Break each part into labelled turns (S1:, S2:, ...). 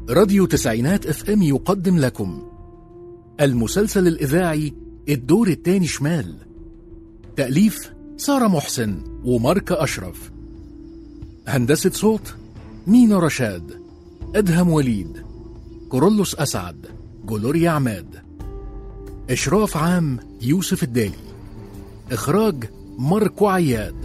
S1: راديو تسعينات اف ام يقدم لكم المسلسل الإذاعي الدور التاني شمال تأليف سارة محسن وماركة أشرف هندسة صوت مينا رشاد أدهم وليد كورولوس أسعد جلوريا عماد إشراف عام يوسف الدالي إخراج ماركو عياد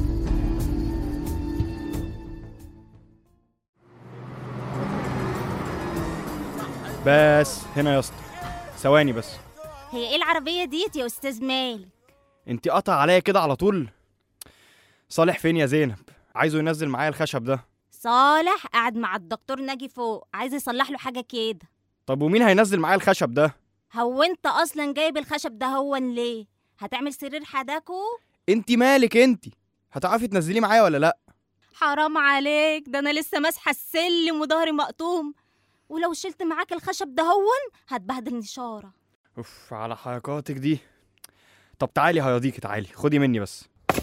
S2: بس هنا يا اسطى ثواني بس
S3: هي ايه العربية ديت يا استاذ مالك
S2: انت قطع عليا كده على طول صالح فين يا زينب عايزه ينزل معايا الخشب ده
S3: صالح قاعد مع الدكتور ناجي فوق عايز يصلح له حاجة كده
S2: طب ومين هينزل معايا الخشب ده
S3: هو انت اصلا جايب الخشب ده هو ليه هتعمل سرير حداكو
S2: انت مالك انت هتعرفي تنزليه معايا ولا لا
S3: حرام عليك ده انا لسه ماسحه السلم وظهري مقطوم ولو شلت معاك الخشب ده هون هتبهدل نشاره
S2: اوف على حركاتك دي طب تعالي هياضيكي تعالي خدي مني بس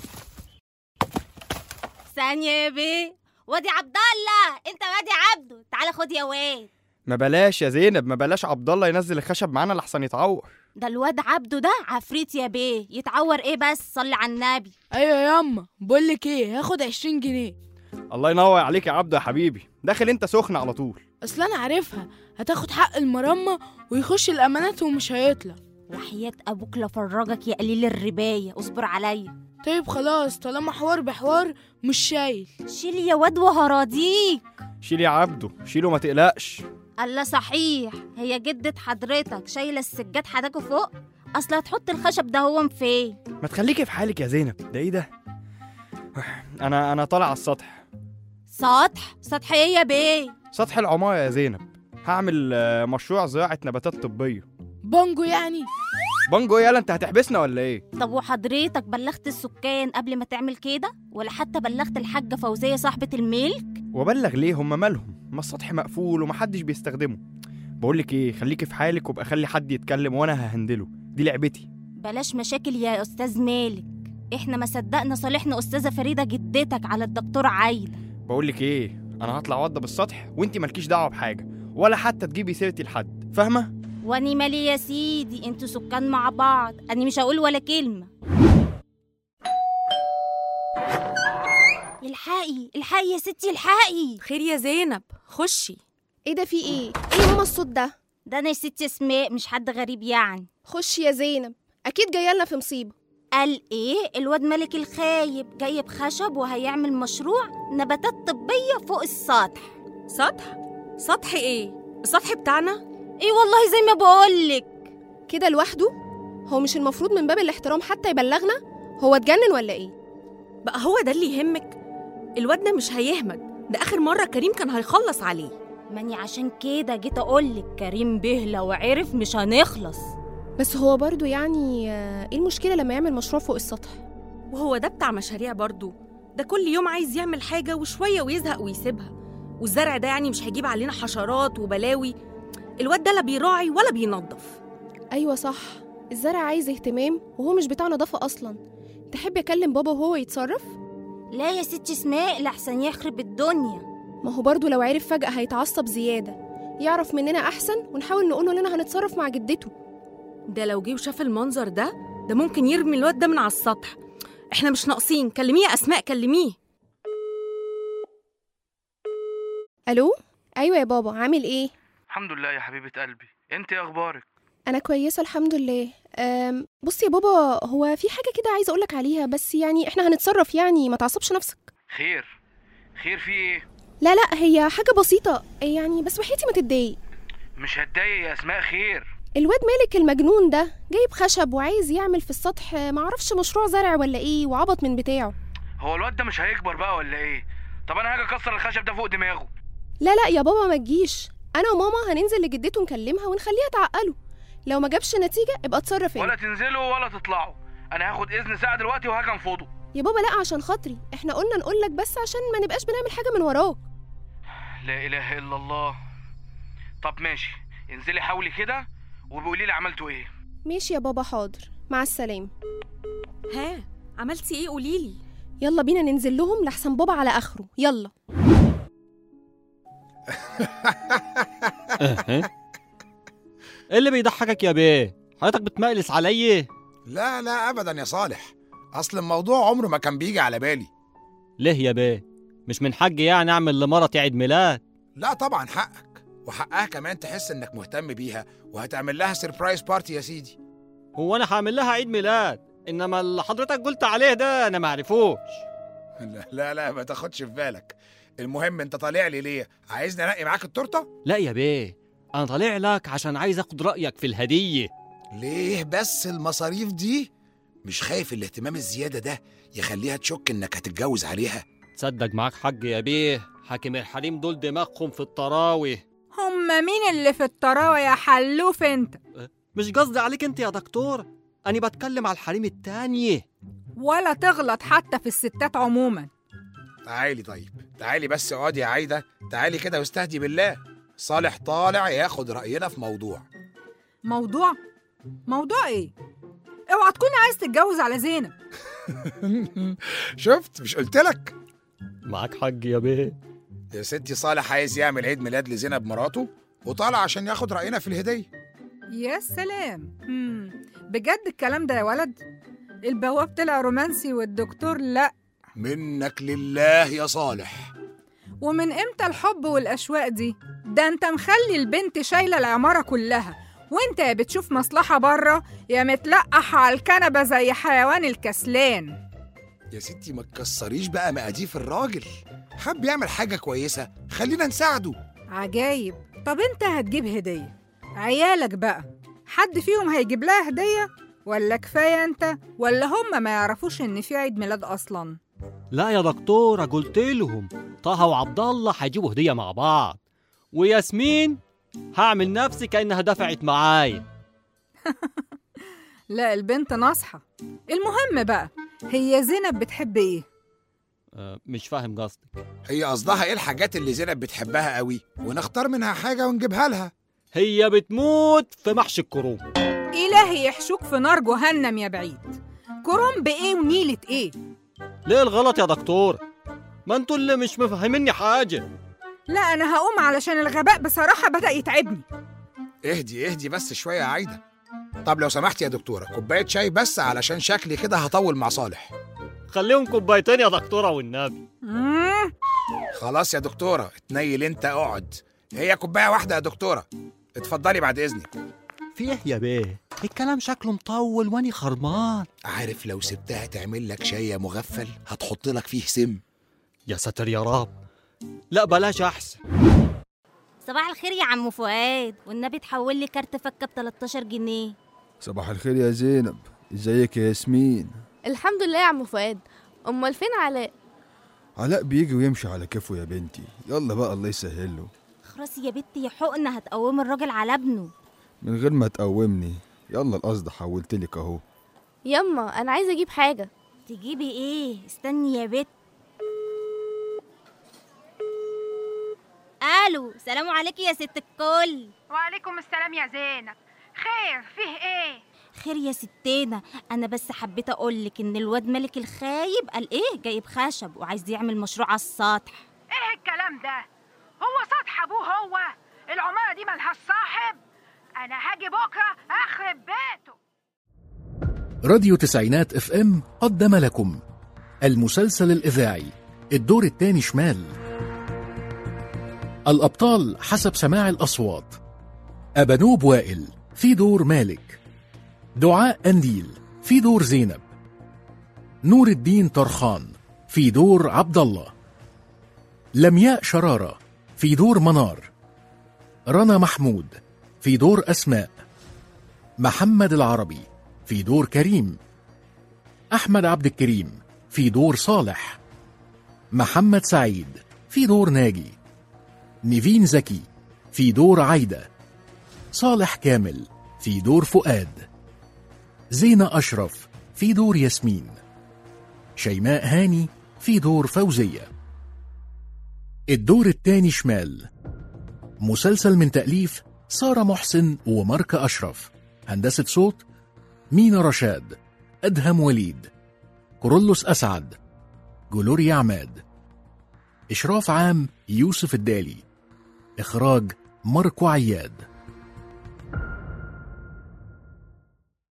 S3: ثانيه يا بيه وادي عبد الله انت وادي عبده تعالى خد يا واد
S2: ما بلاش يا زينب ما بلاش عبد الله ينزل الخشب معانا لحسن يتعور
S3: ده الواد عبده ده عفريت يا بيه يتعور ايه بس صلي على النبي
S4: ايوه يا ياما بقول لك ايه هاخد 20 جنيه
S2: الله ينور عليك يا عبده يا حبيبي داخل انت سخن على طول
S4: اصل انا عارفها هتاخد حق المرمى ويخش الامانات ومش هيطلع
S3: وحياة ابوك لفرجك يا قليل الرباية اصبر عليا
S4: طيب خلاص طالما حوار بحوار مش شايل
S3: شيل يا واد وهراضيك
S2: شيل يا عبده شيله ما تقلقش
S3: الله صحيح هي جدة حضرتك شايلة السجاد حداكوا فوق اصل هتحط الخشب ده هو فين
S2: ما تخليكي في حالك يا زينب ده ايه ده انا انا طالع على السطح
S3: سطح سطح ايه يا بيه
S2: سطح العمارة يا زينب هعمل آه، مشروع زراعة نباتات طبية
S4: بانجو يعني
S2: بانجو يالا انت هتحبسنا ولا ايه
S3: طب وحضرتك بلغت السكان قبل ما تعمل كده ولا حتى بلغت الحاجة فوزية صاحبة الملك
S2: وبلغ ليه هم مالهم ما السطح مقفول ومحدش بيستخدمه بقولك ايه خليكي في حالك وابقى خلي حد يتكلم وانا ههندله دي لعبتي
S3: بلاش مشاكل يا استاذ مالك احنا ما صدقنا صالحنا استاذة فريدة جدتك على الدكتور عايلة
S2: بقولك ايه انا هطلع اوضب السطح وانتي مالكيش دعوه بحاجه ولا حتى تجيبي سيرتي لحد فاهمه
S3: واني مالي يا سيدي انتوا سكان مع بعض اني مش هقول ولا كلمة الحقي الحقي يا ستي الحقي
S5: خير يا زينب خشي
S6: ايه ده في ايه ايه يا ماما الصوت ده
S3: ده انا يا ستي اسماء مش حد غريب يعني
S6: خشي يا زينب اكيد جايه لنا في مصيبه
S3: قال ايه الواد ملك الخايب جايب خشب وهيعمل مشروع نباتات طبية فوق السطح
S5: سطح سطح ايه السطح بتاعنا
S3: ايه والله زي ما بقولك
S6: كده لوحده هو مش المفروض من باب الاحترام حتى يبلغنا هو اتجنن ولا ايه
S5: بقى هو ده اللي يهمك الواد ده مش هيهمك ده اخر مره كريم كان هيخلص عليه
S3: ماني عشان كده جيت اقولك كريم به لو عرف مش هنخلص
S6: بس هو برضو يعني آه، ايه المشكله لما يعمل مشروع فوق السطح
S5: وهو ده بتاع مشاريع برضو ده كل يوم عايز يعمل حاجه وشويه ويزهق ويسيبها والزرع ده يعني مش هيجيب علينا حشرات وبلاوي الواد ده لا بيراعي ولا بينظف
S6: ايوه صح الزرع عايز اهتمام وهو مش بتاع نظافه اصلا تحب اكلم بابا وهو يتصرف
S3: لا يا ستي اسماء لحسن يخرب الدنيا
S6: ما هو برضو لو عرف فجاه هيتعصب زياده يعرف مننا احسن ونحاول نقوله اننا هنتصرف مع جدته
S5: ده لو جه وشاف المنظر ده ده ممكن يرمي الواد ده من على السطح احنا مش ناقصين كلميه يا اسماء كلميه
S6: الو ايوه يا بابا عامل ايه
S7: الحمد لله يا حبيبة قلبي انت ايه اخبارك
S6: انا كويسه الحمد لله أم بص يا بابا هو في حاجه كده عايزه اقولك عليها بس يعني احنا هنتصرف يعني ما تعصبش نفسك
S7: خير خير في ايه
S6: لا لا هي حاجه بسيطه يعني بس وحياتي ما تتضايق
S7: مش هتضايق يا اسماء خير
S6: الواد مالك المجنون ده جايب خشب وعايز يعمل في السطح معرفش مشروع زرع ولا ايه وعبط من بتاعه
S7: هو الواد ده مش هيكبر بقى ولا ايه طب انا هاجي اكسر الخشب ده فوق دماغه
S6: لا لا يا بابا ما تجيش انا وماما هننزل لجدته نكلمها ونخليها تعقله لو ما جابش نتيجه ابقى اتصرف
S7: ولا
S6: انت
S7: تنزلوا ولا تطلعوا انا هاخد اذن ساعه دلوقتي وهاجي انفضه
S6: يا بابا لا عشان خاطري احنا قلنا نقول لك بس عشان ما نبقاش بنعمل حاجه من وراك
S7: لا اله الا الله طب ماشي انزلي حاولي كده وبقولي لي عملتوا ايه
S6: ماشي يا بابا حاضر مع السلامه
S5: ها عملتي ايه قوليلي
S6: يلا بينا ننزل لهم لحسن بابا على اخره يلا
S8: ايه اللي بيضحكك يا بيه حضرتك بتمقلس عليا
S9: لا لا ابدا يا صالح اصل الموضوع عمره ما كان بيجي على بالي
S8: ليه يا بيه مش من حقي يعني اعمل لمرتي عيد ميلاد
S9: لا طبعا حقك وحقها كمان تحس انك مهتم بيها وهتعمل لها سيربرايز بارتي يا سيدي
S8: هو انا هعمل لها عيد ميلاد انما اللي حضرتك قلت عليه ده انا معرفوش
S9: لا لا لا ما تاخدش في بالك المهم انت طالع لي ليه عايزني انقي معاك التورته
S8: لا يا بيه انا طالع لك عشان عايز اخد رايك في الهديه
S9: ليه بس المصاريف دي مش خايف الاهتمام الزياده ده يخليها تشك انك هتتجوز عليها
S8: تصدق معاك حق يا بيه حاكم الحريم دول دماغهم في الطراوي
S10: هما مين اللي في الطراوة يا حلوف انت
S8: مش قصدي عليك انت يا دكتور انا بتكلم على الحريم التانية
S10: ولا تغلط حتى في الستات عموما
S9: تعالي طيب تعالي بس اقعدي يا عايده تعالي كده واستهدي بالله صالح طالع ياخد راينا في موضوع
S10: موضوع موضوع ايه اوعى تكون عايز تتجوز على زينب
S9: شفت مش قلت لك
S8: معاك حق يا بيه
S9: يا ستي صالح عايز يعمل عيد ميلاد لزينب مراته وطالع عشان ياخد راينا في الهديه
S10: يا سلام مم. بجد الكلام ده يا ولد البواب طلع رومانسي والدكتور لا
S9: منك لله يا صالح
S10: ومن امتى الحب والاشواق دي ده انت مخلي البنت شايله العماره كلها وانت يا بتشوف مصلحه بره يا متلقح على الكنبه زي حيوان الكسلان
S9: يا ستي ما تكسريش بقى مقاديف الراجل حب يعمل حاجه كويسه خلينا نساعده
S10: عجايب طب انت هتجيب هديه عيالك بقى حد فيهم هيجيب لها هديه ولا كفايه انت ولا هم ما يعرفوش ان في عيد ميلاد اصلا
S8: لا يا دكتورة قلت لهم طه وعبد الله هيجيبوا هدية مع بعض وياسمين هعمل نفسي كأنها دفعت معايا
S10: لا البنت ناصحه المهم بقى هي زينب بتحب ايه
S8: أه مش فاهم قصدك
S9: هي قصدها ايه الحاجات اللي زينب بتحبها قوي ونختار منها حاجه ونجيبها لها
S8: هي بتموت في محشي الكروم
S10: إلهي يحشوك في نار جهنم يا بعيد كرنب إيه ونيلة إيه
S8: ليه الغلط يا دكتور ما انتوا اللي مش مفهميني حاجة
S10: لا أنا هقوم علشان الغباء بصراحة بدأ يتعبني
S9: اهدي اهدي بس شويه يا عايده طب لو سمحت يا دكتوره كوبايه شاي بس علشان شكلي كده هطول مع صالح
S8: خليهم كوبايتين يا دكتورة والنبي
S10: مم.
S9: خلاص يا دكتوره اتنيل انت اقعد هي كوبايه واحده يا دكتوره اتفضلي بعد اذنك
S8: في ايه يا بيه الكلام شكله مطول واني خرمان
S9: عارف لو سبتها تعمل لك شاي يا مغفل هتحط لك فيه سم
S8: يا ساتر يا رب لا بلاش احسن
S3: صباح الخير يا عم فؤاد والنبي تحول لي كارت فكه ب 13 جنيه
S11: صباح الخير يا زينب ازيك يا ياسمين
S12: الحمد لله يا عم فؤاد امال فين علاء
S11: علاء بيجي ويمشي على كيفه يا بنتي يلا بقى الله يسهل له
S3: خلاص يا بنتي يا حقنه هتقوم الراجل على ابنه
S11: من غير ما تقومني يلا القصد حولتلك اهو
S12: يما انا عايزه اجيب حاجه
S3: تجيبي ايه استني يا بت الو سلام عليكي يا ست الكل
S10: وعليكم السلام يا زينب خير فيه ايه
S3: خير يا ستينا انا بس حبيت اقولك ان الواد ملك الخايب قال ايه جايب خشب وعايز يعمل مشروع على السطح
S10: ايه الكلام ده هو سطح ابوه هو العمارة دي ملهاش صاحب انا هاجي بكرة اخرب بيته
S1: راديو تسعينات اف ام قدم لكم المسلسل الإذاعي الدور الثاني شمال الأبطال حسب سماع الأصوات أبنوب وائل في دور مالك دعاء أنديل في دور زينب نور الدين طرخان في دور عبد الله لمياء شرارة في دور منار رنا محمود في دور أسماء محمد العربي في دور كريم أحمد عبد الكريم في دور صالح محمد سعيد في دور ناجي نيفين زكي في دور عايدة صالح كامل في دور فؤاد زينة أشرف في دور ياسمين شيماء هاني في دور فوزية الدور التاني شمال مسلسل من تأليف سارة محسن وماركة أشرف هندسة صوت مينا رشاد أدهم وليد كورولوس أسعد جلوريا عماد إشراف عام يوسف الدالي إخراج ماركو عياد